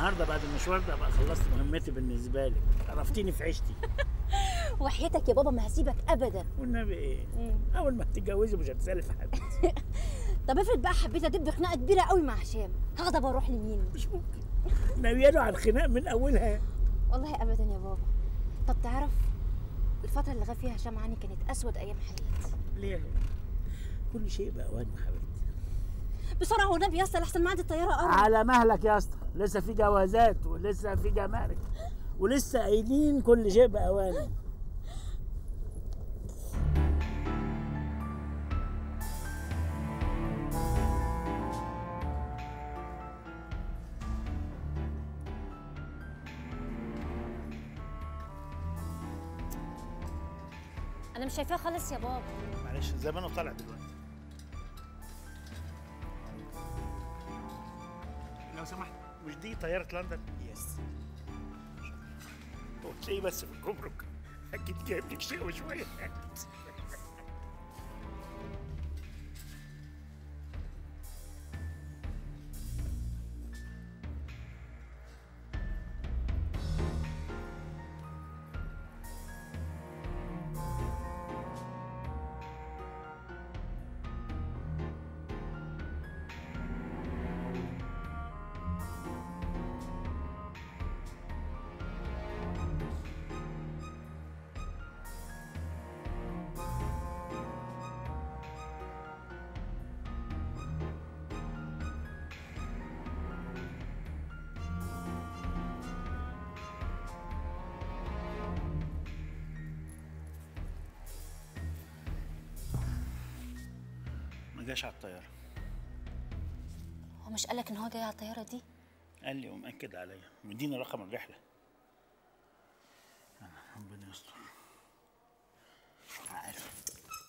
النهارده بعد المشوار ده ابقى خلصت مهمتي بالنسبه لك عرفتيني في عيشتي وحياتك يا بابا ما هسيبك ابدا والنبي ايه اول ما هتتجوزي مش هتسالي في حد طب افرض بقى حبيت ادب خناقه كبيره قوي مع هشام هغضب اروح لمين مش ممكن ناوياله على الخناق من اولها والله ابدا يا بابا طب تعرف الفتره اللي غاب فيها هشام عني كانت اسود ايام حياتي ليه كل شيء باوان يا حبيبتي بسرعه والنبي يا اسطى لحسن ميعاد الطياره قرب على مهلك يا اسطى لسه في جوازات ولسه في جمارك ولسه قايلين كل شيء باوانه انا مش شايفاه خالص يا بابا معلش زمانه طالع دلوقتي لو سمحت مش دي طيارة لندن؟ يس هو شيء بس في الجمرك أكيد جايب لك شيء وشوية ما جاش على الطيارة هو مش قالك ان هو جاي على الطياره دي قال لي ومأكد عليا مديني رقم الرحلة آه، ربنا يستر عارف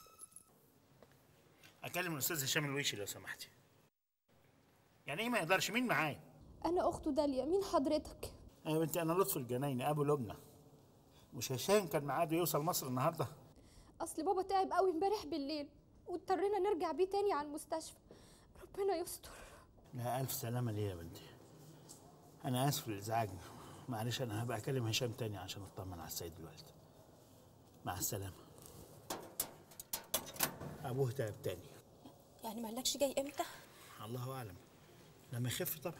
أكلم الأستاذ هشام الويشي لو سمحتي يعني إيه ما يقدرش مين معايا؟ أنا أخته داليا مين حضرتك؟ يا بنتي أنا لطفي الجنايني أبو لبنى مش هشام كان ميعاده يوصل مصر النهارده أصل بابا تعب قوي امبارح بالليل واضطرينا نرجع بيه تاني على المستشفى ربنا يستر لا ألف سلامة ليه يا بنتي أنا آسف للإزعاج معلش أنا هبقى أكلم هشام تاني عشان أطمن على السيد الوالد مع السلامة أبوه تعب تاني يعني مالكش جاي امتى الله أعلم لما يخف طبعا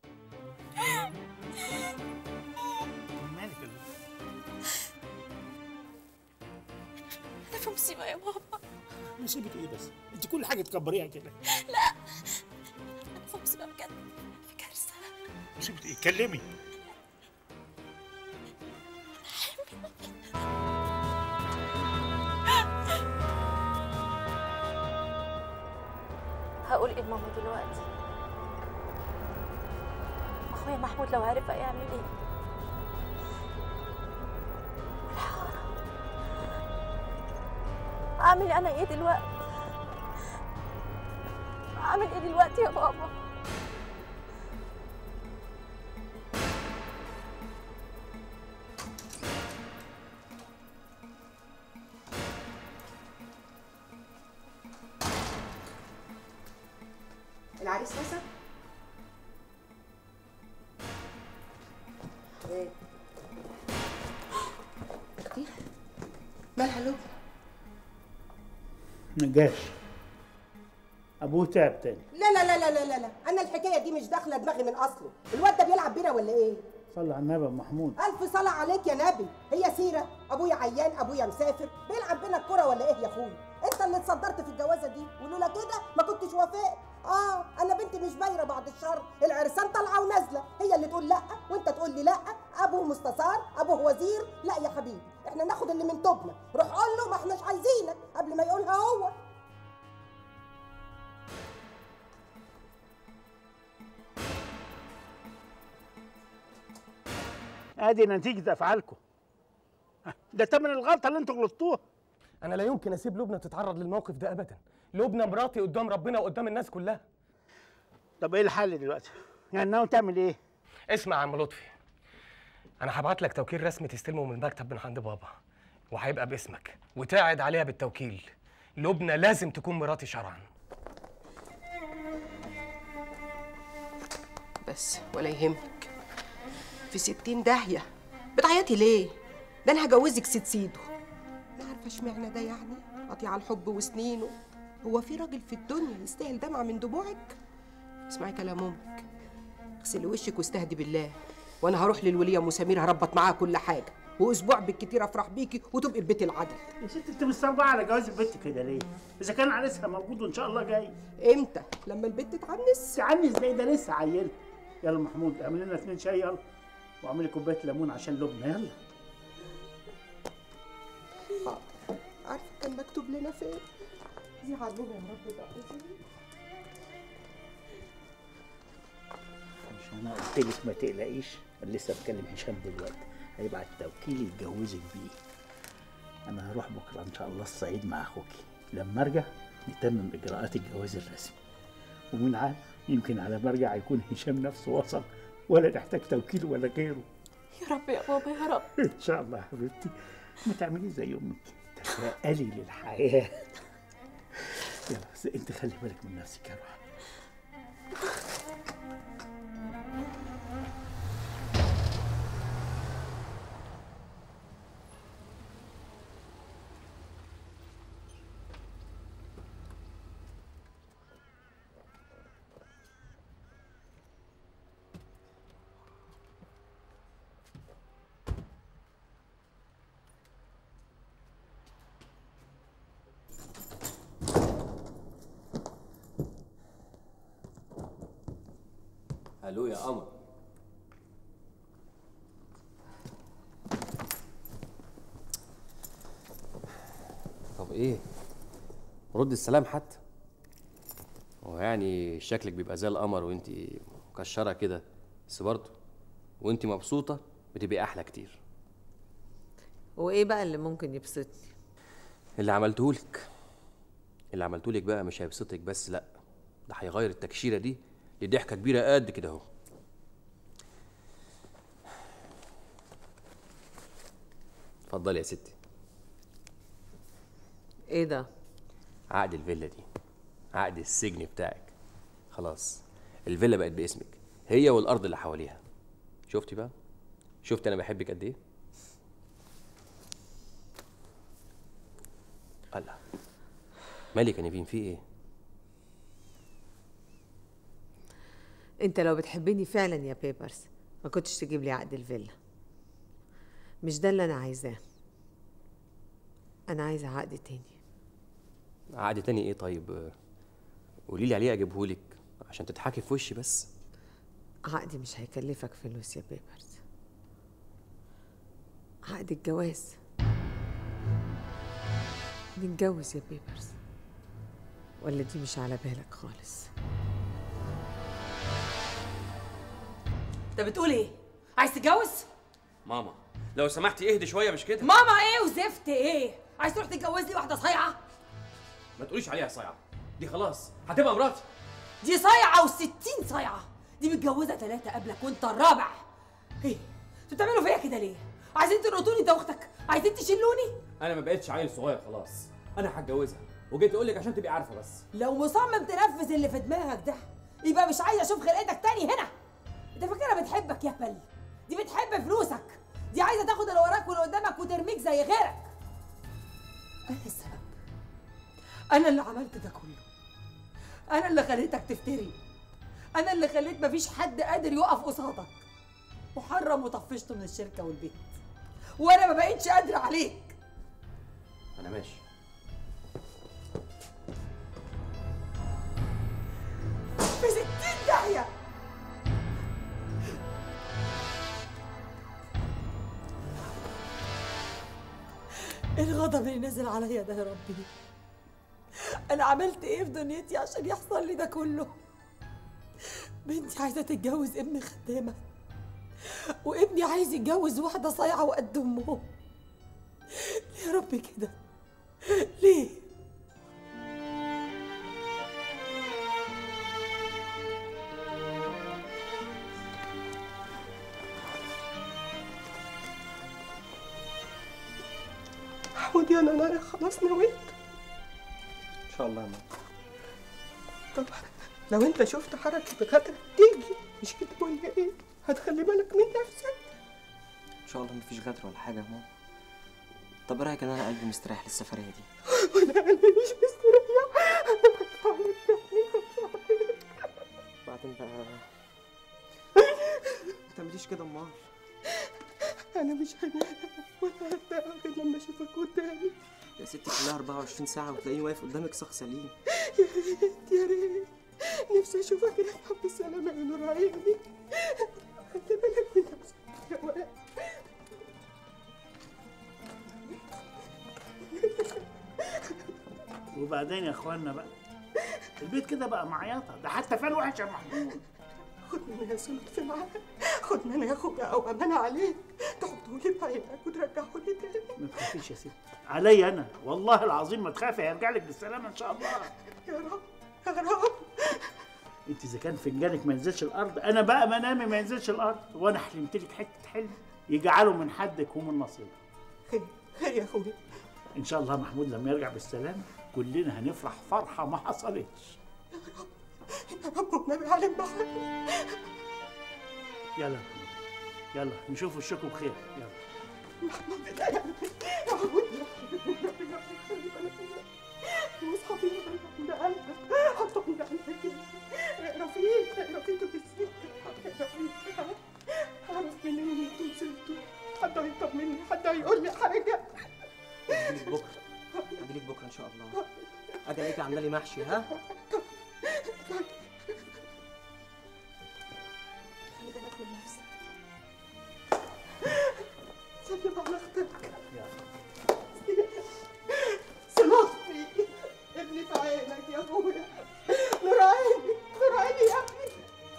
مالك يا بنتي؟ انا في مصيبه يا بابا مصيبة إيه بس؟ أنت كل حاجة تكبريها كده انا في مصيبه بجد في كارثه مصيبة إيه؟ كلمي هقول ايه لماما دلوقتي اخويا محمود لو عرف هيعمل ايه والحارة اعمل انا ايه دلوقتي اعمل ايه دلوقتي يا بابا العريس وصل؟ ايه؟ اختي مالها لوب؟ نجاش أبوه تعب تاني لا لا لا لا لا لا لا انا الحكايه دي مش داخله دماغي من اصله الواد ده بيلعب بينا ولا ايه صلى على النبي يا محمود الف صلاه عليك يا نبي هي سيره ابويا عيان ابويا مسافر بيلعب بينا الكره ولا ايه يا اخويا انت اللي اتصدرت في الجوازه دي ولولا كده ما كنتش وافقت اه انا بنتي مش بايره بعد الشر العرسان طالعه ونازله هي اللي تقول لا وانت تقول لي لا ابوه مستشار ابوه وزير لا يا حبيبي احنا ناخد اللي من توبنا روح قول له ما احناش عايزينك قبل ما يقولها هو ادي نتيجة افعالكم ده تمن الغلطة اللي انتوا غلطتوها انا لا يمكن اسيب لبنى تتعرض للموقف ده ابدا لبنى مراتي قدام ربنا وقدام الناس كلها طب ايه الحل دلوقتي؟ يعني ناوي تعمل ايه؟ اسمع يا عم لطفي انا هبعت لك توكيل رسمي تستلمه من المكتب من عند بابا وهيبقى باسمك وتعد عليها بالتوكيل لبنى لازم تكون مراتي شرعا بس ولا يهمك في ستين داهية بتعيطي ليه؟ ده انا هجوزك ست سيدو ما عارفة اشمعنى ده يعني قطيع الحب وسنينه هو في راجل في الدنيا يستاهل دمعة من دموعك؟ اسمعي كلام امك اغسلي وشك واستهدي بالله وانا هروح للولية ام سمير هربط معاها كل حاجة واسبوع بالكتير افرح بيكي وتبقي في بيت العدل يا ست انت مستربعه على جواز البنت كده ليه؟ اذا كان عريسها موجود وان شاء الله جاي امتى؟ لما البنت تعنس عني ازاي ده لسه عيل يلا محمود اعمل لنا اتنين شاي يلا واعملي كوبايه ليمون عشان لبنى يلا حاضر. عارفة كان مكتوب لنا فين؟ دي علومة يا رب بقى مش انا قلت لك ما تقلقيش أنا لسه بكلم هشام دلوقتي هيبعت توكيل يتجوزك بيه انا هروح بكره ان شاء الله الصعيد مع اخوكي لما ارجع نتمم اجراءات الجواز الرسمي ومين عارف يمكن على ما ارجع يكون هشام نفسه وصل ولا نحتاج توكيل ولا غيره يا رب يا بابا يا رب ان شاء الله يا حبيبتي ما تعملي زي امك تفائلي للحياه يلا بس انت خلي بالك من نفسك يا روحي الو يا قمر طب ايه رد السلام حتى هو يعني شكلك بيبقى زي القمر وانت مكشره كده بس برضه وانت مبسوطه بتبقي احلى كتير وايه بقى اللي ممكن يبسطني اللي عملتهولك اللي عملتهولك بقى مش هيبسطك بس لا ده هيغير التكشيره دي لضحكه كبيره قد كده اهو اتفضلي يا ستي ايه ده عقد الفيلا دي عقد السجن بتاعك خلاص الفيلا بقت باسمك هي والارض اللي حواليها شفتي بقى شفت انا بحبك قد ايه الله مالك يا نيفين في ايه انت لو بتحبني فعلا يا بيبرز ما كنتش تجيب لي عقد الفيلا مش ده اللي انا عايزاه انا عايزه عقد تاني عقد تاني ايه طيب قولي لي عليه اجيبهولك عشان تضحكي في وشي بس عقد مش هيكلفك فلوس يا بيبرز عقد الجواز نتجوز يا بيبرز ولا دي مش على بالك خالص انت بتقول ايه؟ عايز تتجوز؟ ماما لو سمحتي اهدي شويه مش كده ماما ايه وزفت ايه؟ عايز تروح تتجوز لي واحده صايعه؟ ما تقوليش عليها صايعه دي خلاص هتبقى مراتي دي صايعه وستين صايعه دي متجوزه ثلاثه قبلك وانت الرابع ايه؟ انتوا بتعملوا فيا كده ليه؟ عايزين تنقطوني انت واختك؟ عايزين تشلوني؟ انا ما بقتش عيل صغير خلاص انا هتجوزها وجيت اقول لك عشان تبقي عارفه بس لو مصمم تنفذ اللي في دماغك ده يبقى مش عايز اشوف خلقتك تاني هنا انت فاكرها بتحبك يا هبل دي بتحب فلوسك دي عايزه تاخد اللي وراك واللي قدامك وترميك زي غيرك انا السبب انا اللي عملت ده كله انا اللي خليتك تفتري انا اللي خليت مفيش حد قادر يقف قصادك وحرم وطفشته من الشركه والبيت وانا ما بقتش قادره عليك انا ماشي في ستين داهيه الغضب اللي نزل عليا ده يا ربي انا عملت ايه في دنيتي عشان يحصل لي ده كله بنتي عايزه تتجوز ابن خدامه وابني عايز يتجوز واحده صايعه وقد امهم ليه يا رب كده ليه حمودي انا ناري خلاص نويت ان شاء الله يا ماما طب لو انت شفت حركة غدر تيجي مش كده ولا ايه؟ هتخلي بالك من نفسك ان شاء الله مفيش غدر ولا حاجه يا ماما طب ايه رايك ان انا قلبي مستريح للسفريه دي وانا قلبي مش مستريح بعدين بقى ما تعمليش كده امال انا مش هنام ولا هتنام غير لما اشوفك قدامي يا ستي كلها 24 ساعه وتلاقيني واقف قدامك شخص سليم يا ريت يا ريت نفسي اشوفك راجعه بالسلامه يا نور عيني خلي بالك من نفسك يا ولد وبعدين يا اخوانا بقى البيت كده بقى معيطه ده حتى فين وحش يا محمود خد مني يا سلطة في معاك خد مني يا اخويا او امانه عليك تحطه لي في عينك وترجعه لي تاني ما تخافيش يا ست عليا انا والله العظيم ما تخافي هيرجع لك بالسلامه ان شاء الله يا رب يا رب انت اذا كان فنجانك ما ينزلش الارض انا بقى منامي ما ينزلش الارض وانا حلمت لك حته حلم يجعله من حدك ومن نصيبك خير خير يا اخويا ان شاء الله محمود لما يرجع بالسلامه كلنا هنفرح فرحه ما حصلتش يا رب والنبي علم بحر يلا يا محمود يلا نشوف وشكم بخير يلا يا ابويا المصحف اللي عند قلبك حطه عند قلبك كده اقرا فيه اقرا فيه تبسيط اقرا فيه اعرف منين ان انتوا وصلتوا حد هيطمني حد هيقول لي حاجه اجيلك بكره اجيلك بكره ان شاء الله اجي الاقيكي عامله لي محشي ها خلي بالك من نفسك سلم على اختك صلاتي ابني في عينك يا ابويا نور عيني نور عيني يا ابني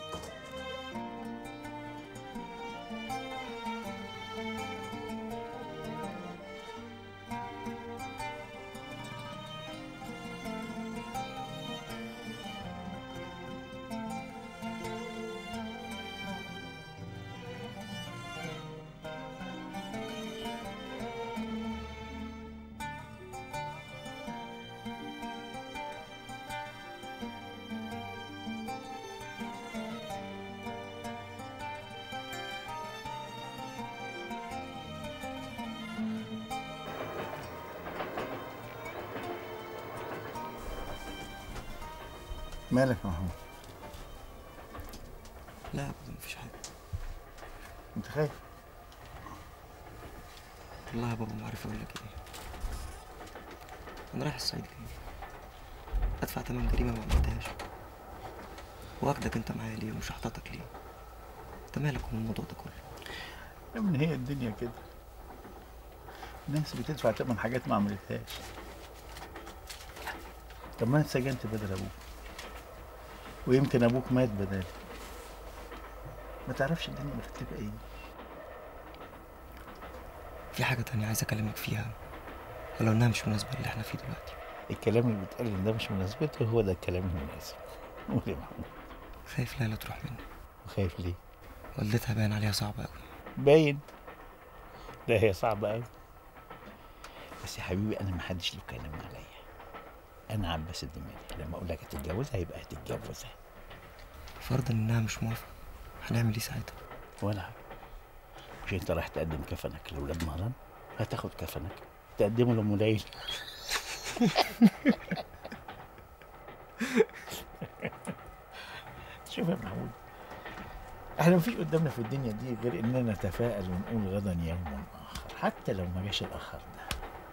مالك يا محمود لا ابدا مفيش حاجه انت خايف والله يا بابا ما عارف اقول لك ايه انا رايح الصعيد ليه ادفع تمن جريمه ما عملتهاش واخدك انت معايا ليه ومش هحططك ليه انت مالك من الموضوع ده كله يا ابني هي الدنيا كده الناس بتدفع تمن حاجات ما عملتهاش طب ما انا اتسجنت بدل ابوك ويمكن ابوك مات بدالي ما تعرفش الدنيا مرتبه ايه في حاجه تانية عايز اكلمك فيها ولو انها مش مناسبه اللي احنا فيه دلوقتي الكلام اللي بيتقال ان ده مش مناسبته هو ده الكلام المناسب قول يا محمود خايف ليلى تروح مني وخايف ليه والدتها باين عليها صعبه قوي باين لا هي صعبة أوي بس يا حبيبي أنا ما حدش له كلام عليا أنا عباس الدماغي لما أقول لك هتتجوزها يبقى هتتجوزها فرضا انها مش موافقه هنعمل ايه ساعتها ولا حاجة مش أنت رايح تقدم كفنك لأولاد مهران هتاخد كفنك تقدمه لأم ليلى شوف يا محمود احنا مفيش قدامنا في الدنيا دي غير اننا نتفائل ونقول غدا يوم اخر حتى لو ما جاش الاخر ده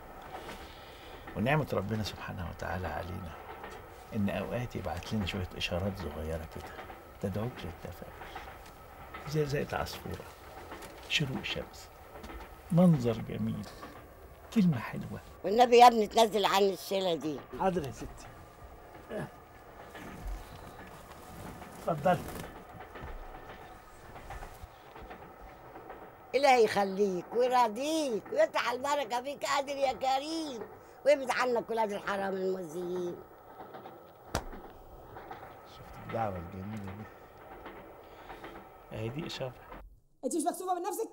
ونعمة ربنا سبحانه وتعالى علينا ان اوقات يبعت لنا شوية اشارات صغيرة كده تدعوك للتفاؤل زي زي العصفورة شروق شمس منظر جميل كلمة حلوة والنبي يا ابني تنزل عني الشيله دي حاضر يا ستي اتفضلي إلهي يخليك ويرضيك ويفتح البركة فيك قادر يا كريم ويبعد عنك ولاد الحرام المؤذيين الدعوة الجميلة دي اهي دي اشارة انت مش مكسوفه من نفسك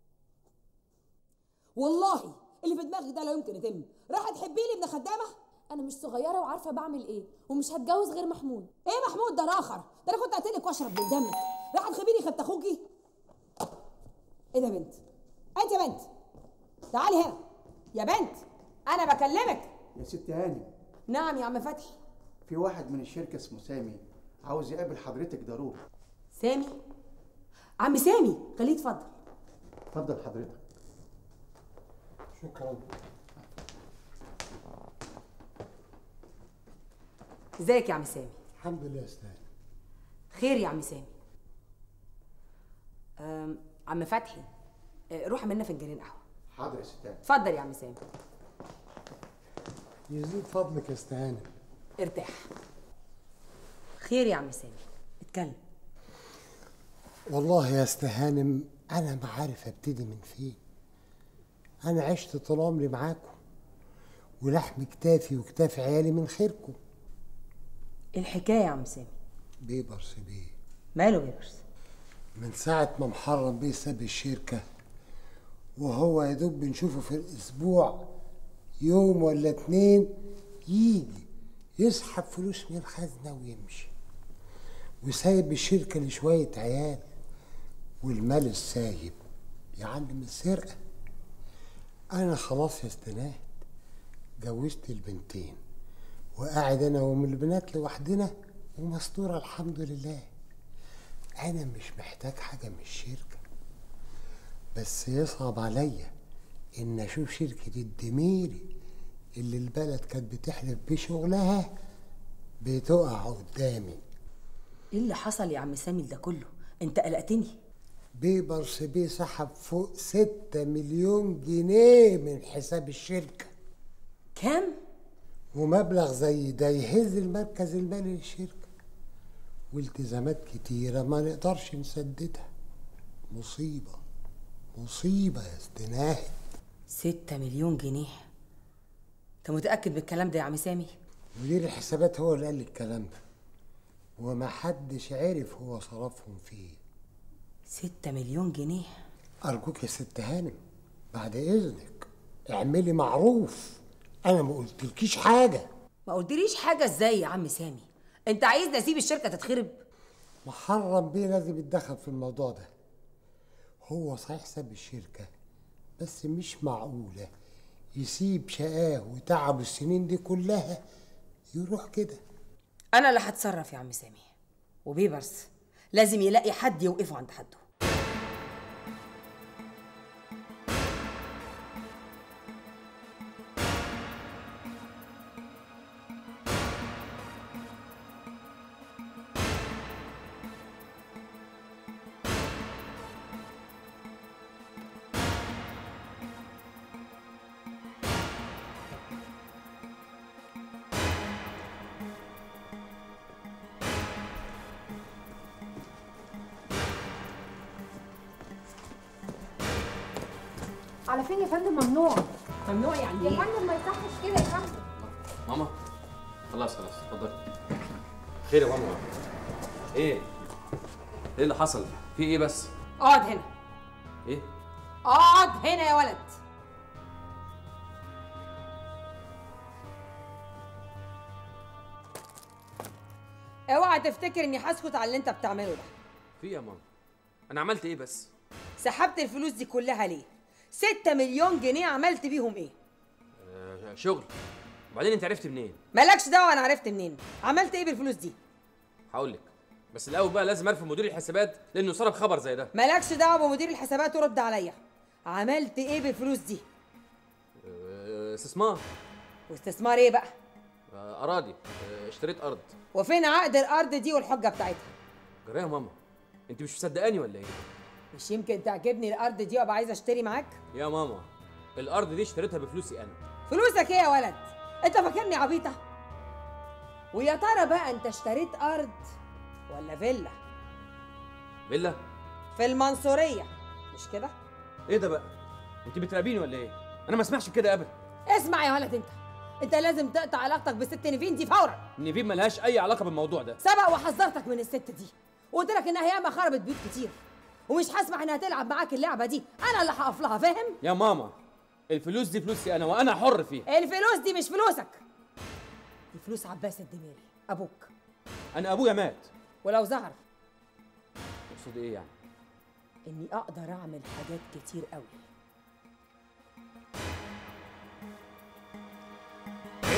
والله اللي في دماغك ده لا يمكن يتم رايحه تحبي لي ابن خدامه انا مش صغيره وعارفه بعمل ايه ومش هتجوز غير محمود ايه محمود ده الاخر ده انا كنت هقتلك واشرب من دمك رايحه تخبيني خبت اخوكي ايه ده يا بنت انت يا بنت تعالي هنا يا بنت انا بكلمك يا ست هاني نعم يا عم فتحي في واحد من الشركة اسمه سامي عاوز يقابل حضرتك ضروري سامي عم سامي خليه يتفضل اتفضل حضرتك شكرا ازيك يا عم سامي الحمد لله يا استاذ خير يا عم سامي أم، عم فتحي أه، روح عملنا فنجانين قهوه حاضر يا ست هاني اتفضل يا عم سامي يزيد فضلك يا استهانة ارتاح خير يا عم سامي اتكلم والله يا استهانم انا ما عارف ابتدي من فين انا عشت طول عمري معاكم ولحم كتافي وكتاف عيالي من خيركم إيه الحكايه يا عم سامي بيبرس بيه ماله بيبرس من ساعة ما محرم بيه ساب الشركة وهو يا دوب بنشوفه في الأسبوع يوم ولا اتنين يجي يسحب فلوس من الخزنة ويمشي وسايب الشركة لشوية عيال والمال السايب يعلم السرقة أنا خلاص يا استناد جوزت البنتين وقاعد أنا وأم البنات لوحدنا ومستورة الحمد لله أنا مش محتاج حاجة من الشركة بس يصعب عليا إن أشوف شركة الدميري اللي البلد كانت بتحلف بشغلها بتقع قدامي ايه اللي حصل يا عم سامي ده كله انت قلقتني بيبرس بيه سحب فوق ستة مليون جنيه من حساب الشركة كام؟ ومبلغ زي ده يهز المركز المالي للشركة والتزامات كتيرة ما نقدرش نسددها مصيبة مصيبة يا استناهد ستة مليون جنيه انت متأكد بالكلام ده يا عم سامي؟ مدير الحسابات هو اللي قال لي الكلام ده وما حدش عرف هو صرفهم فيه ستة مليون جنيه أرجوك يا ست هانم بعد إذنك اعملي معروف أنا ما قلتلكيش حاجة ما قلتليش حاجة ازاي يا عم سامي انت عايزني اسيب الشركة تتخرب محرم بيه لازم يتدخل في الموضوع ده هو صحيح ساب الشركة بس مش معقولة يسيب شقاه وتعب السنين دي كلها يروح كده انا اللي هتصرف يا عم سامي وبيبرس لازم يلاقي حد يوقفه عند حده على فين يا فندم ممنوع ممنوع يعني يا ايه؟ فندم ما يصحش كده يا فندم ماما خلاص خلاص اتفضلي خير يا ماما ايه ايه اللي حصل في ايه بس اقعد هنا ايه اقعد هنا يا ولد اوعى تفتكر اني هسكت على اللي انت بتعمله ده في إيه يا ماما انا عملت ايه بس سحبت الفلوس دي كلها ليه ستة مليون جنيه عملت بيهم ايه آه شغل وبعدين انت عرفت منين مالكش دعوه انا عرفت منين عملت ايه بالفلوس دي هقول لك بس الاول بقى لازم ارفض مدير الحسابات لانه صرف خبر زي ده مالكش دعوه بمدير الحسابات ورد عليا عملت ايه بالفلوس دي آه، استثمار واستثمار ايه بقى آه، اراضي آه، اشتريت ارض وفين عقد الارض دي والحجه بتاعتها جرى يا ماما انت مش مصدقاني ولا ايه مش يمكن تعجبني الارض دي وابقى عايزه اشتري معاك يا ماما الارض دي اشتريتها بفلوسي انا فلوسك ايه يا ولد انت فاكرني عبيطه ويا ترى بقى انت اشتريت ارض ولا فيلا فيلا في المنصوريه مش كده ايه ده بقى انت بتراقبيني ولا ايه انا ما اسمعش كده ابدا اسمع يا ولد انت انت لازم تقطع علاقتك بالست نيفين دي فورا نيفين ملهاش اي علاقه بالموضوع ده سبق وحذرتك من الست دي وقلت لك انها ياما خربت بيوت كتير ومش هسمح انها تلعب معاك اللعبه دي انا اللي هقف لها فاهم يا ماما الفلوس دي فلوسي انا وانا حر فيها الفلوس دي مش فلوسك دي فلوس عباس الدميري ابوك انا ابويا مات ولو ظهر تقصد ايه يعني اني اقدر اعمل حاجات كتير قوي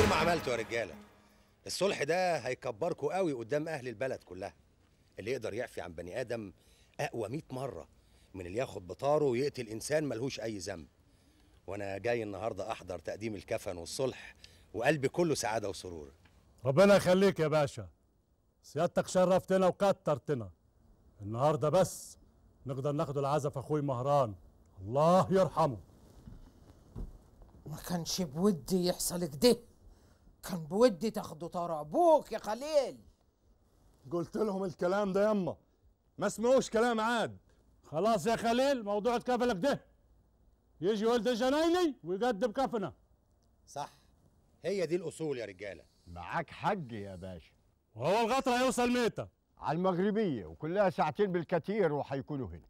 خير ما عملتوا يا رجاله الصلح ده هيكبركوا قوي قدام اهل البلد كلها اللي يقدر يعفي عن بني ادم اقوى 100 مره من اللي ياخد بطاره ويقتل انسان ملهوش اي ذنب وانا جاي النهارده احضر تقديم الكفن والصلح وقلبي كله سعاده وسرور ربنا يخليك يا باشا سيادتك شرفتنا وكترتنا النهارده بس نقدر ناخد العزف اخوي مهران الله يرحمه ما كانش بودي يحصل كده كان بودي تاخدوا طار ابوك يا خليل قلت لهم الكلام ده يما ما سمعوش كلام عاد خلاص يا خليل موضوع كفلك ده يجي ولد الجنايني ويقدم كفنه صح هي دي الاصول يا رجاله معاك حق يا باشا وهو القطر هيوصل متى على المغربية وكلها ساعتين بالكتير وهيكونوا هنا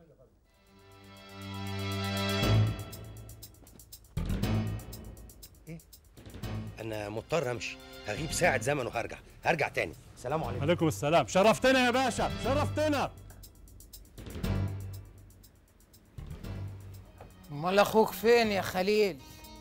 انا مضطر امشي هغيب ساعه زمن وهرجع هرجع تاني سلام عليكم عليكم السلام شرفتنا يا باشا شرفتنا امال اخوك فين يا خليل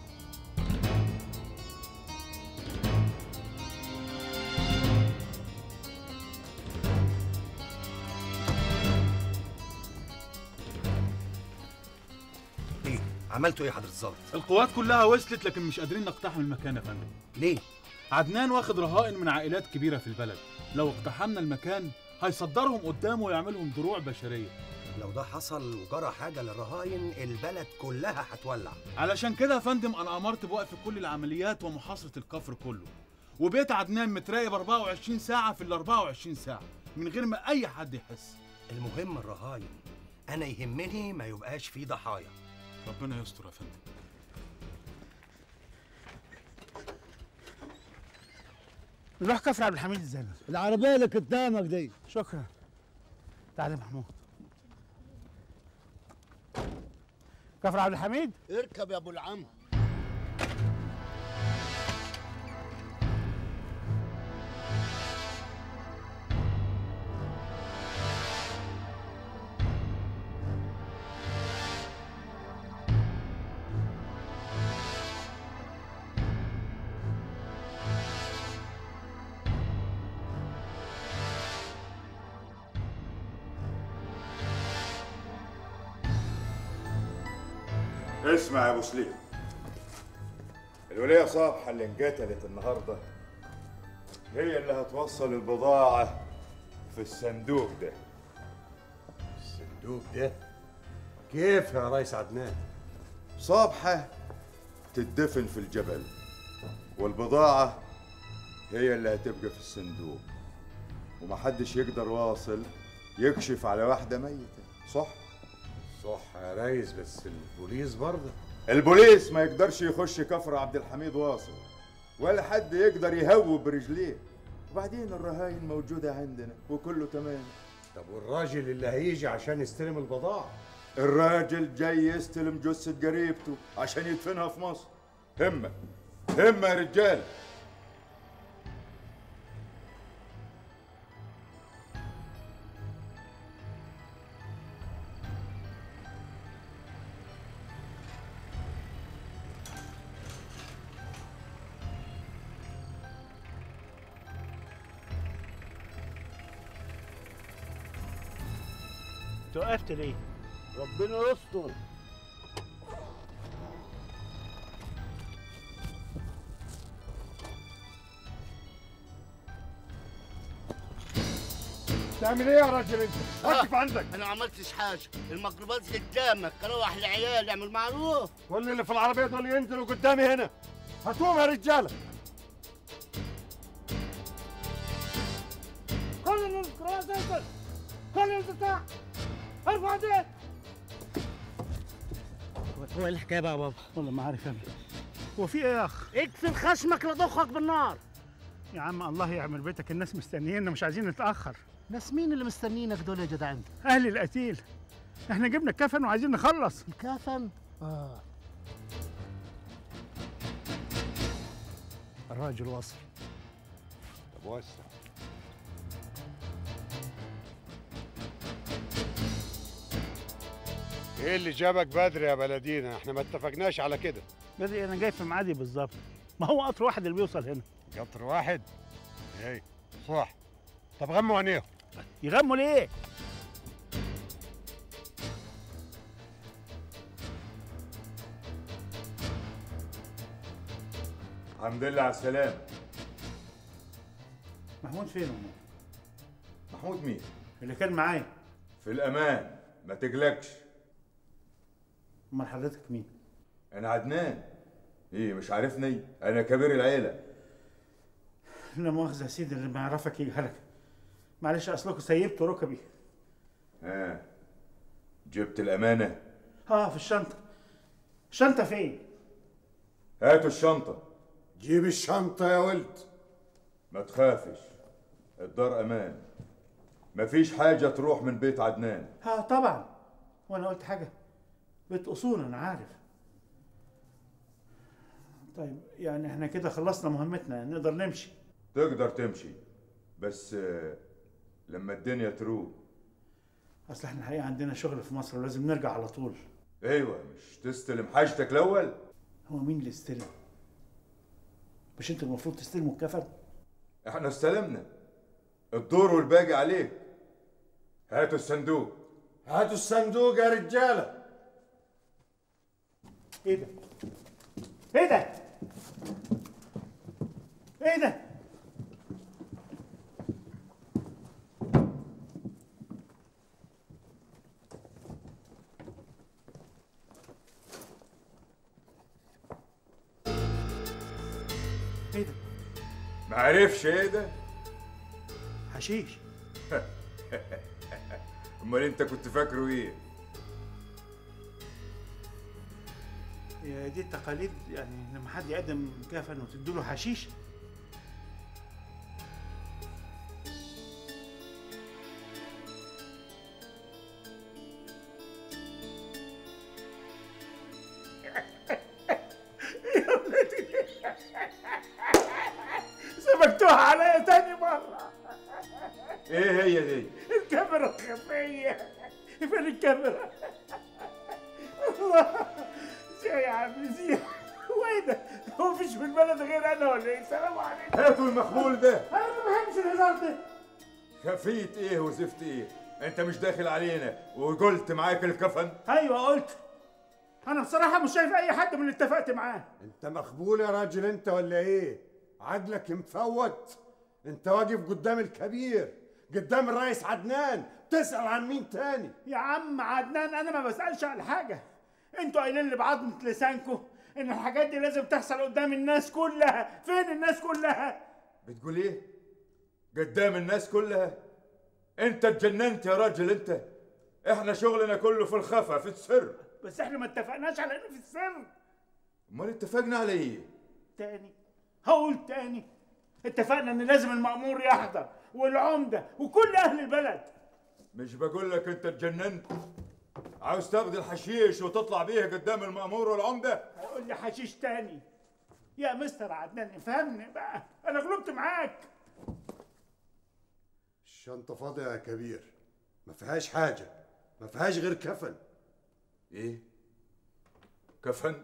ايه عملتوا ايه يا حضره الظابط القوات كلها وصلت لكن مش قادرين نقتحم المكان يا فندم ليه عدنان واخد رهائن من عائلات كبيره في البلد لو اقتحمنا المكان هيصدرهم قدامه ويعملهم دروع بشريه لو ده حصل وجرى حاجه للرهاين البلد كلها هتولع علشان كده يا فندم انا امرت بوقف كل العمليات ومحاصره الكفر كله وبيت عدنان متراقب 24 ساعه في ال 24 ساعه من غير ما اي حد يحس المهم الرهاين انا يهمني ما يبقاش فيه ضحايا ربنا يستر يا فندم نروح كفر عبد الحميد ازاي العربية اللي قدامك دي شكرا تعال يا محمود كفر عبد الحميد اركب يا ابو العم اسمع يا ابو سليم الولية صابحة اللي انقتلت النهاردة هي اللي هتوصل البضاعة في الصندوق ده الصندوق ده كيف يا ريس عدنان صابحة تدفن في الجبل والبضاعة هي اللي هتبقى في الصندوق ومحدش يقدر واصل يكشف على واحدة ميتة صح؟ صح يا ريس بس البوليس برضه البوليس ما يقدرش يخش كفر عبد الحميد واصل ولا حد يقدر يهوب برجليه وبعدين الرهاين موجودة عندنا وكله تمام طب والراجل اللي هيجي عشان يستلم البضاعة الراجل جاي يستلم جثة قريبته عشان يدفنها في مصر همة همة يا رجال توقفت ليه؟ ربنا يستر تعمل ايه يا راجل انت؟ وقف عندك انا ما عملتش حاجه الميكروباص قدامك روح العيال اعمل معروف كل اللي في العربية دول ينزلوا قدامي هنا هاتوهم يا رجالة كل الميكروباص انزل كل البتاع ارفع ايديك هو ايه الحكايه بقى يا بابا والله ما عارف انا هو في ايه يا اخ؟ اقفل خشمك لضخك بالنار يا عم الله يعمل بيتك الناس مستنيينا مش عايزين نتاخر ناس مين اللي مستنيينك دول يا جدع انت اهل القتيل احنا جبنا الكفن وعايزين نخلص الكفن اه الراجل وصل طب وسع ايه اللي جابك بدري يا بلدينا احنا ما اتفقناش على كده بدري انا جاي في ميعادي بالظبط ما هو قطر واحد اللي بيوصل هنا قطر واحد ايه صح طب غموا عينيهم يغموا ليه الحمد لله على السلامة محمود فين محمود محمود مين؟ اللي كان معايا في الأمان ما تقلقش امال حضرتك مين أنا عدنان إيه مش عارفني؟ أنا كبير العيلة لا مؤاخذة يا سيدي اللي ما يعرفك يجهلك معلش اصلكوا سيبتوا ركبي ها جبت الأمانة اه في الشنطة الشنطة فين؟ هاتوا الشنطة جيب الشنطة يا ولد ما تخافش الدار أمان مفيش حاجة تروح من بيت عدنان اه طبعا وانا قلت حاجة بيت اصول انا عارف طيب يعني احنا كده خلصنا مهمتنا نقدر نمشي تقدر تمشي بس آه، لما الدنيا تروق اصل احنا الحقيقة عندنا شغل في مصر ولازم نرجع على طول ايوه مش تستلم حاجتك الاول هو مين اللي استلم؟ مش انتوا المفروض تستلموا الكفن؟ احنا استلمنا الدور والباقي عليك هاتوا الصندوق هاتوا الصندوق يا رجالة ايه ده؟ ايه ده؟ ايه ده؟ ايه ده؟ ما عرفش ايه ده حشيش امال انت كنت فاكره ايه هي دي التقاليد يعني لما حد يقدم كفن وتدوا له حشيش يا ولادي سبكتوها عليا تاني مرة ايه هي دي الكاميرا الخفية فين الكاميرا؟ الله زي يا عم زي وايه ده؟ هو مفيش في البلد غير انا ولا ايه؟ السلام عليكم هاتوا المخبول ده انا ما بحبش الهزار ده خفية ايه وزفت ايه انت مش داخل علينا وقلت معاك الكفن ايوه قلت انا بصراحة مش شايف اي حد من اللي اتفقت معاه انت مخبول يا راجل انت ولا ايه عقلك مفوت انت واقف قدام الكبير قدام الرئيس عدنان تسأل عن مين تاني يا عم عدنان انا ما بسألش على حاجة انتوا قايلين لي بعضمة لسانكم ان الحاجات دي لازم تحصل قدام الناس كلها فين الناس كلها بتقول ايه قدام الناس كلها انت اتجننت يا راجل انت احنا شغلنا كله في الخفا في السر بس احنا ما اتفقناش على انه في السر امال اتفقنا على ايه تاني هقول تاني اتفقنا ان لازم المأمور يحضر والعمدة وكل اهل البلد مش بقول لك انت اتجننت عاوز تاخد الحشيش وتطلع بيه قدام المأمور والعمدة هيقول لي حشيش تاني يا مستر عدنان افهمني بقى انا غلبت معاك الشنطة فاضية يا كبير ما فيهاش حاجة ما فيهاش غير كفن ايه كفن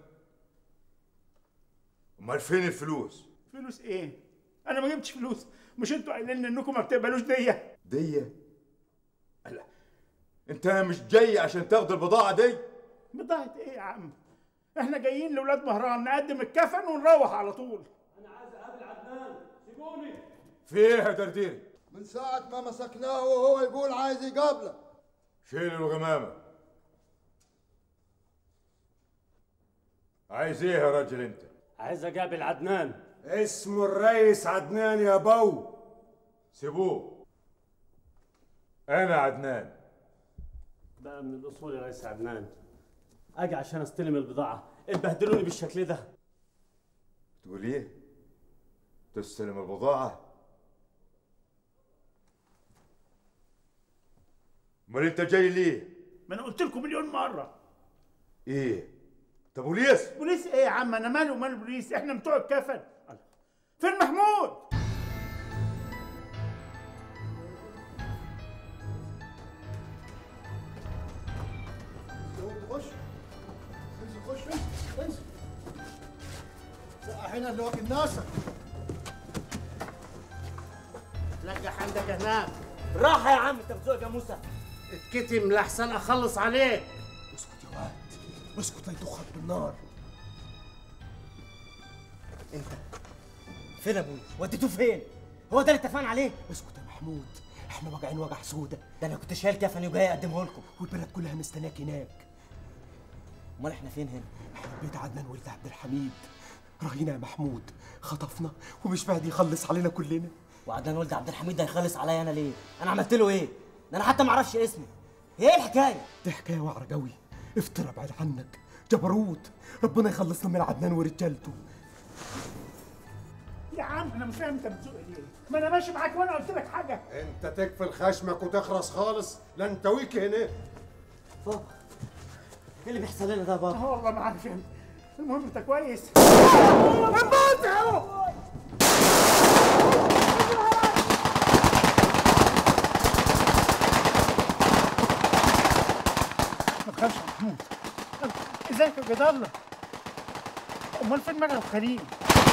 امال فين الفلوس فلوس ايه انا ما جبتش فلوس مش انتوا قايلين لي انكم ما بتقبلوش ديه دية لا انت مش جاي عشان تاخد البضاعة دي بضاعة ايه يا عم احنا جايين لولاد مهران نقدم الكفن ونروح على طول انا عايز اقابل عدنان سيبوني في ايه يا درديري من ساعة ما مسكناه وهو يقول عايز يقابلك شيل الغمامة عايز ايه يا راجل انت عايز اقابل عدنان اسمه الرئيس عدنان يا بو سيبوه انا عدنان بقى من الاصول يا ريس عدنان اجي عشان استلم البضاعه اتبهدلوني بالشكل ده تقول ايه تستلم البضاعة امال انت جاي ليه ما انا قلت لكم مليون مرة ايه طب بوليس بوليس ايه يا عم انا مالي ومال البوليس احنا بتوع الكفن فين محمود خش انزل خش انزل انزل سقح هنا اللي واكل ناصر تلقح عندك هناك راحة يا عم انت بتزوق يا موسى اتكتم لحسن اخلص عليك اسكت يا واد اسكت لا يدخك بالنار انت فين ابوي وديته فين هو ده اللي اتفقنا عليه اسكت يا محمود احنا واجعين وجع سودا ده انا كنت شايل كفني وجاي اقدمه لكم والبلد كلها مستناك هناك امال احنا فين هنا احنا في بيت عدنان ولد عبد الحميد رهينا يا محمود خطفنا ومش فاضي يخلص علينا كلنا وعدنان ولد عبد الحميد ده يخلص عليا انا ليه انا عملت له ايه ده انا حتى ما اعرفش اسمي هي ايه الحكايه دي حكايه وعره قوي افترى بعد عنك جبروت ربنا يخلصنا من عدنان ورجالته يا عم انا مش فاهم انت بتسوق ليه ما انا ماشي معاك وانا قلت لك حاجه انت تقفل خشمك وتخرس خالص لا انت ويك هنا بابا ايه اللي بيحصل لنا ده يا بابا اه والله ما عارف يعني المهم انت كويس بص اهو ما تخافش يا محمود ازيك يا جدع الله امال فين مرعي وخليل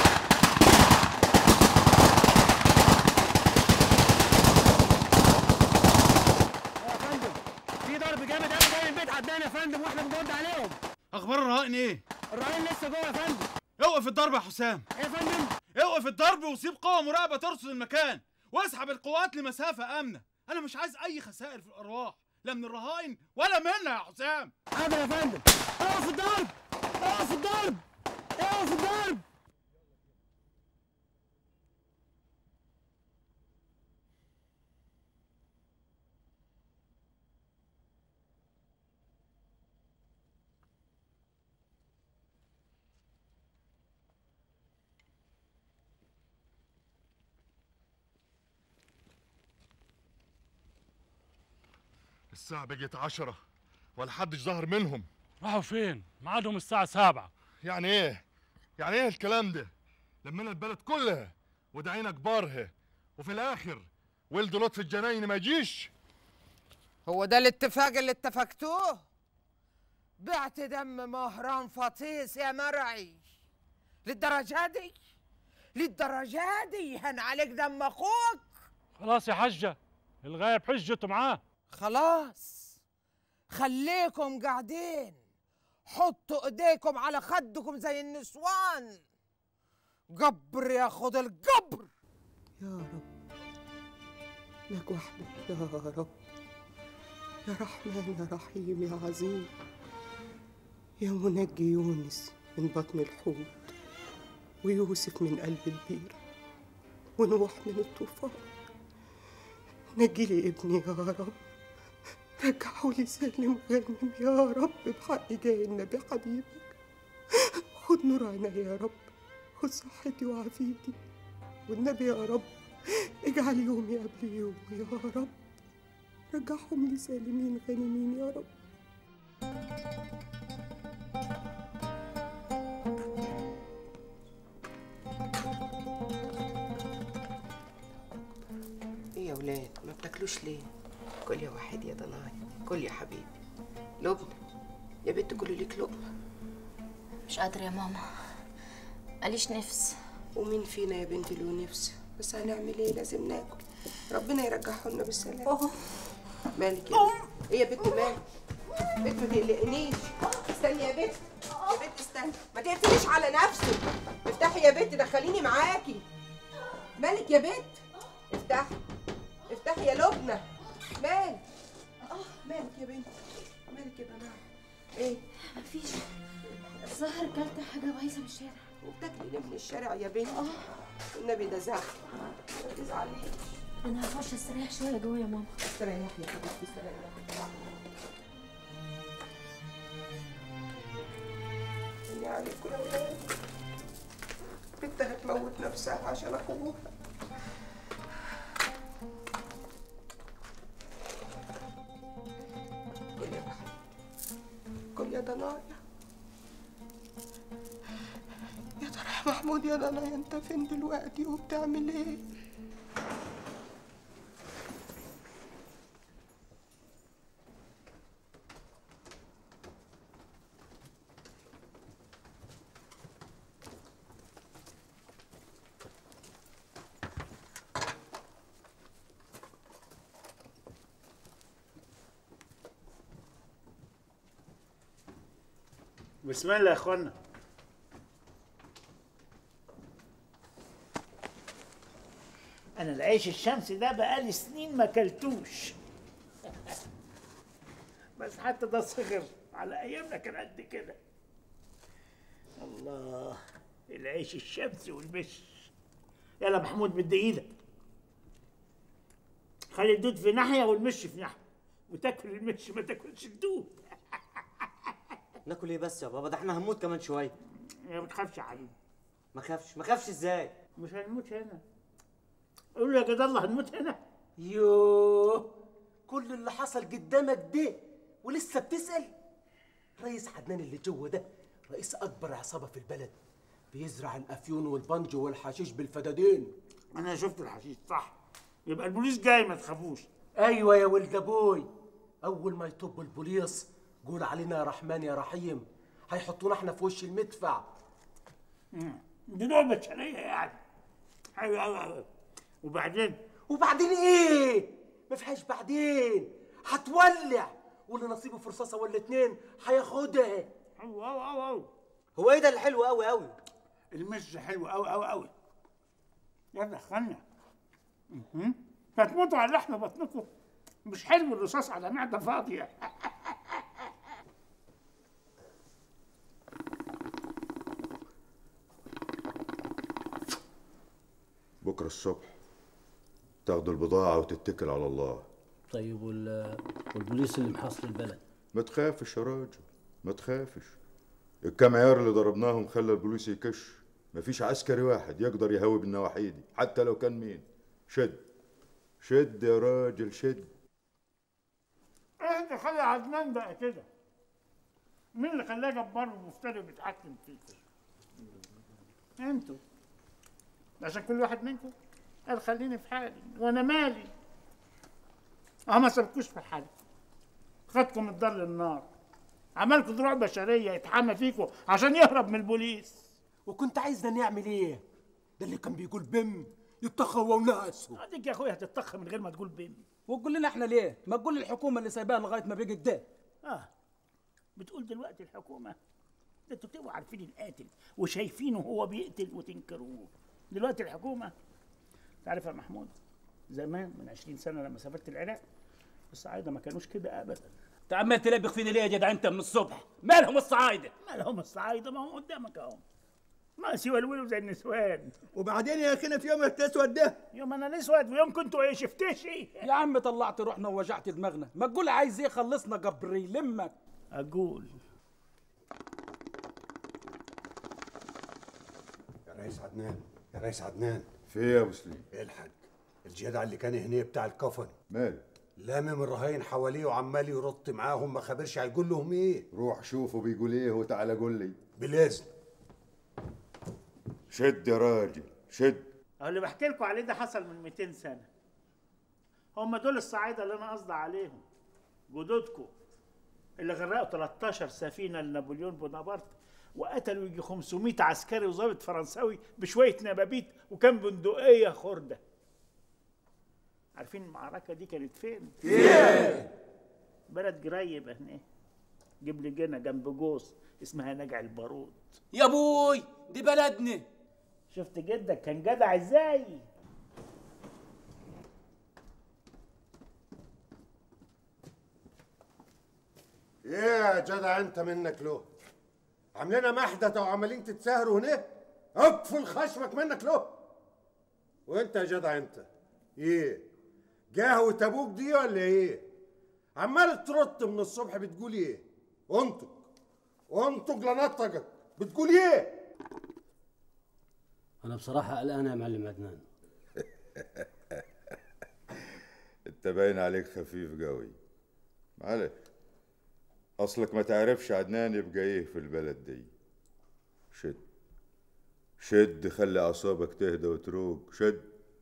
يا فندم في ضرب جامد قوي جاي من بيت عدنان يا فندم واحنا بنرد عليهم اخبار الرهائن ايه الرهين لسه جوه يا فندم اوقف الضرب يا حسام يا فندم اوقف الضرب وسيب قوة مراقبة ترصد المكان واسحب القوات لمسافة آمنة أنا مش عايز أي خسائر في الأرواح لا من الرهائن ولا منا يا حسام حاضر يا فندم اقف الضرب اقف الضرب اقف الضرب الساعة بقت عشرة ولا حدش ظهر منهم راحوا فين؟ ميعادهم الساعة سبعة يعني ايه؟ يعني ايه الكلام ده؟ لمينا البلد كلها ودعينا كبارها وفي الاخر ولد لطفي الجناين ما يجيش هو ده الاتفاق اللي اتفقتوه بعت دم مهران فطيس يا مرعي للدرجة دي للدرجة دي يهن عليك دم اخوك خلاص يا حجة الغايب حجته معاه خلاص خليكم قاعدين حطوا ايديكم على خدكم زي النسوان قبر ياخد القبر يا رب لك وحدك يا رب يا رحمن يا رحيم يا عظيم يا منجي يونس من بطن الحوت ويوسف من قلب البير ونوح من الطوفان نجي لي ابني يا رب رجعوا لي سالم غانم يا رب بحق جاي النبي حبيبك خد نور عيني يا رب خد صحتي وعافيتي والنبي يا رب اجعل يومي قبل يوم يا رب رجعهم لي سالمين غانمين يا رب ايه يا ولاد ما بتاكلوش ليه كل يا واحد يا ضناي كل يا حبيبي لبنى يا بنت كل ليك لقمه مش قادرة يا ماما ماليش نفس ومين فينا يا بنتي له نفس بس هنعمل ايه لازم ناكل ربنا يرجعه لنا بالسلامه مالك يا بنت؟ ايه يا بنت مالك بنت ما تقلقنيش استني يا بنت يا بنت استني ما تقفليش على نفسك افتحي يا بنت دخليني معاكي مالك يا بنت افتحي افتحي يا لبنى مالك مالك يا بنت مالك يا بنات ايه مفيش الظاهر كلت حاجة بايظة من الشارع وبتاكلي ليه من الشارع يا بنت النبي ده زهق ما تزعليش أنا هخش استريح شوية جوه يا ماما استريحي يا حبيبتي استريحي يا عليكم يا ولاد بنت هتموت نفسها عشان اخوها كل يا بحر كل يا ضنايا يا ترى يا محمود يا ضنايا انت فين دلوقتي وبتعمل ايه بسم الله يا اخوانا انا العيش الشمسي ده بقالي سنين ما اكلتوش بس حتى ده صغر على ايامنا كان قد كده الله العيش الشمسي والمش يلا محمود مد ايدك خلي الدود في ناحيه والمش في ناحيه وتاكل المش ما تاكلش الدود ناكل ايه بس يا بابا ده احنا هنموت كمان شويه ما بتخافش يا حبيبي ما خافش ما خافش ازاي مش هنموت هنا قول له يا جد الله هنموت هنا يوه كل اللي حصل قدامك ده ولسه بتسأل رئيس عدنان اللي جوه ده رئيس أكبر عصابة في البلد بيزرع الأفيون والبنج والحشيش بالفدادين انا شفت الحشيش صح يبقى البوليس جاي ما تخافوش أيوة يا ولد أبوي أول ما يطب البوليس قول علينا يا رحمن يا رحيم هيحطونا احنا في وش المدفع دي لعبه بشريه يعني حلو قوي قوي وبعدين وبعدين ايه ما فيهاش بعدين هتولع واللي نصيبه في رصاصه ولا اتنين هياخدها حلو قوي قوي قوي هو ايه ده اللي حلو قوي قوي المش حلو قوي قوي قوي يلا خلنا مهم. هتموتوا على لحم بطنكم مش حلو الرصاص على معده فاضيه بكرة الصبح تاخدوا البضاعة وتتكل على الله طيب وال... والبوليس اللي محاصر البلد ما تخافش يا راجل ما تخافش الكام عيار اللي ضربناهم خلى البوليس يكش مفيش عسكري واحد يقدر يهوي بالنواحي دي حتى لو كان مين شد شد يا راجل شد ايه اللي خلى عدنان بقى كده؟ مين اللي خلاه جبار ومفتري وبيتحكم فيكم؟ انتوا عشان كل واحد منكم قال خليني في حالي وانا مالي اه ما سبكوش في حالي خدكم من الدار للنار عملكم دروع بشريه يتحمى فيكم عشان يهرب من البوليس وكنت عايزنا نعمل ايه ده اللي كان بيقول بم يتخوى وناسه اديك يا اخويا هتتخ من غير ما تقول بين وتقول لنا احنا ليه؟ ما تقول للحكومه اللي سايباها لغايه ما بيجي ده اه بتقول دلوقتي الحكومه ده انتوا بتبقوا عارفين القاتل وشايفينه هو بيقتل وتنكروه دلوقتي الحكومه تعرف يا محمود زمان من 20 سنه لما سافرت العراق الصعايده ما كانوش كده ابدا انت عمال تلبخ فينا ليه يا جدع انت من الصبح؟ مالهم الصعايده؟ مالهم الصعايده ما هم قدامك اهو ناقص يولولوا زي النسوان وبعدين يا اخينا في يوم الاسود ده يوم انا الاسود ويوم كنتوا ايه شفتشي يا عم طلعت روحنا ووجعت دماغنا ما تقول عايز ايه خلصنا جبري يلمك اقول يا ريس عدنان يا ريس عدنان في ايه يا ابو سليم الحق الجدع اللي كان هنا بتاع الكفن ماله لامم الرهاين حواليه وعمال يرط معاهم ما خبرش هيقول لهم ايه روح شوفه بيقول ايه وتعالى قول لي بالاذن شد يا راجل شد أهو اللي بحكي لكم عليه ده حصل من 200 سنه هم دول الصعايده اللي انا قصدي عليهم جدودكم اللي غرقوا 13 سفينه لنابليون بونابرت وقتلوا يجي 500 عسكري وضابط فرنساوي بشويه نبابيت وكان بندقيه خرده عارفين المعركه دي كانت فين؟ فين؟ بلد قريب هنا جيب جنة جنب جوز اسمها نجع البارود يا ابوي دي بلدنا شفت جدك كان جدع ازاي؟ ايه يا جدع انت منك له عاملين محدث وعمالين تتساهروا هنا اقفل خشمك منك له وانت يا جدع انت ايه جهوة ابوك دي ولا ايه عمال ترط من الصبح بتقول ايه انطق انطق لنطقك بتقول ايه انا بصراحه قلقان يا معلم عدنان انت باين عليك خفيف قوي معلش اصلك ما تعرفش عدنان يبقى ايه في البلد دي شد شد خلي اعصابك تهدى وتروق شد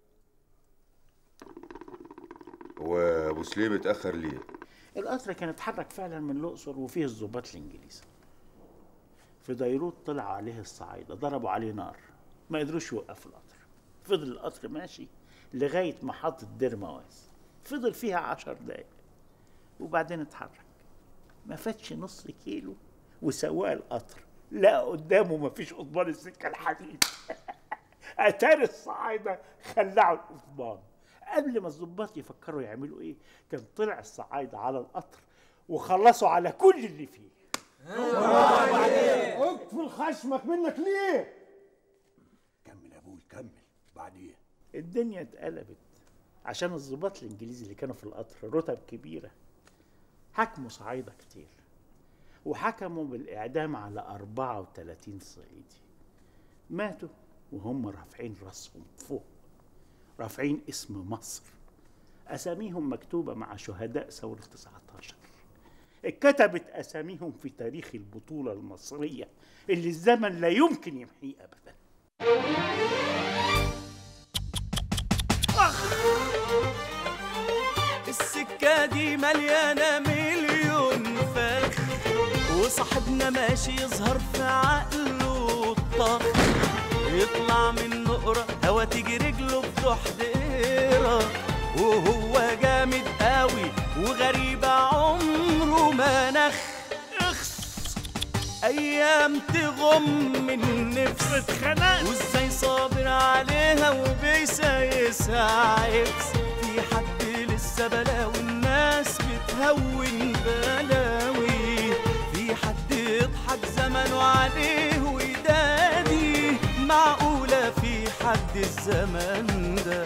وابو سليم اتاخر ليه القطر كان اتحرك فعلا من الاقصر وفيه الضباط الانجليز في ديروت طلعوا عليه الصعايده ضربوا عليه نار ما قدروش يوقفوا القطر فضل القطر ماشي لغايه محطه دير مواس فضل فيها عشر دقايق وبعدين اتحرك ما فاتش نص كيلو وسواق القطر لقى قدامه مفيش قضبان السكه الحديد اتاري الصعايده خلعوا القضبان قبل ما الظباط يفكروا يعملوا ايه كان طلع الصعايده على القطر وخلصوا على كل اللي فيه اقفل خشمك منك ليه؟ كمل يا ابوي كمل بعدين الدنيا اتقلبت عشان الضباط الانجليزي اللي كانوا في القطر رتب كبيره حكموا صعايده كتير وحكموا بالاعدام على 34 صعيدي ماتوا وهم رافعين راسهم فوق رافعين اسم مصر اساميهم مكتوبه مع شهداء ثوره 19 اتكتبت اساميهم في تاريخ البطوله المصريه اللي الزمن لا يمكن يمحيه ابدا السكة دي مليانة مليون فخ وصاحبنا ماشي يظهر في عقله الطخ يطلع من نقرة هوا تيجي رجله في حديرة وهو جامد قوي وغريبة عمره ما نخ اخس ايام تغم من نفس اتخنق وازاي صابر عليها وبيسايسها عكس في حد لسه بلاوي الناس بتهون بلاوي في حد يضحك زمنه عليه ويدادي معقولة في حد الزمن ده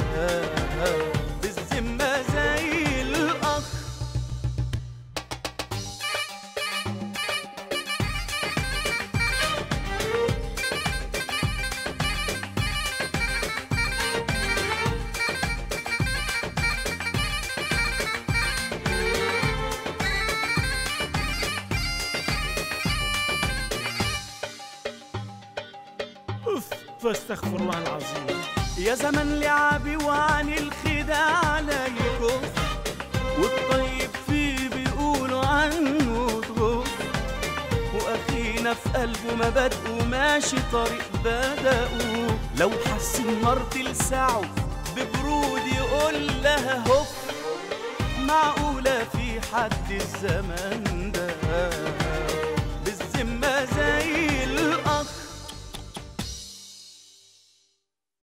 بالذمة زي الأخ اوف فاستغفر الله العظيم يا زمن لعبي وعن الخداع لا يكف والطيب فيه بيقولوا عنه ضغف واخينا في قلبه مبادئه وماشي طريق بدأه لو حس النار تلسعه ببرود يقول لها هف معقولة في حد الزمن ده بالذمة زي